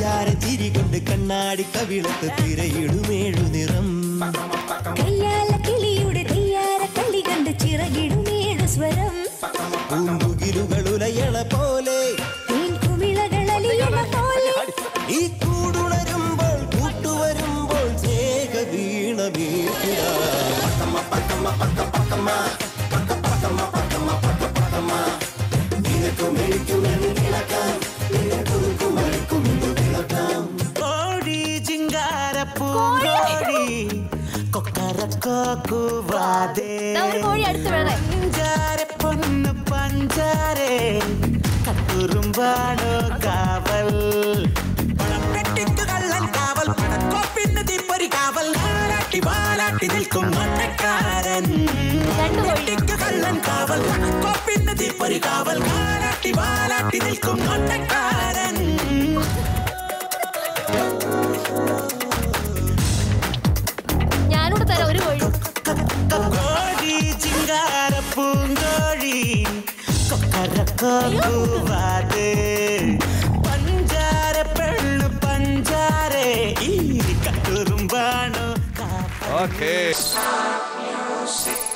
പഞ്ചാര ചിരി കൊണ്ട് കണ്ണാടി കവിളത്ത് തിരയിടുമേഴു നിറം കയ്യാല കിളിയുടെ തെയ്യാര കളി കണ്ട് ചിറകിടുമേഴു സ്വരം പൂമ്പുകിലുകൾ ഉലയണ പോലെ തേൻ കുമിളകളലിയണ പോലെ ഈ കൂടുണരുമ്പോൾ കൂട്ടുവരുമ്പോൾ സ്നേഹ വീണ കോടി ചിങ്കാര പൂങ്കോടി കൊക്കരക്കോ കൂവാതെ ദാ ഒരു കോഴി അടുത്ത് വേണേ പഞ്ചാര പൊന്നു പഞ്ചാരേ കട്ടുറുമ്പാണോ കാവൽ പണപ്പെട്ടിക്ക് കള്ളൻ കാവൽ പണക്കോപ്പിന് തീപ്പൊരി കാവൽ വാലാട്ടി വാലാട്ടി നിൽക്കും മണ്ണക്കാരൻ രണ്ട് കോഴി പെട്ടിക്ക് കള്ളൻ കാവൽ പണക്കോപ്പിന് തീപ്പൊരി കാവൽ വാലാട്ടി വാലാട്ടി നിൽക്കും മണ്ണക്കാരൻ ഞാനൂടെ തരാം ഒരു കോഴി കോഴി ചിങ്കാര പൂങ്കോഴി കൊക്കരക്കോവാത് പഞ്ചാര പെണ്ണു പഞ്ചാരേ ഈ കട്ടുറുമ്പാണോ കാപ്പ ഓക്കേ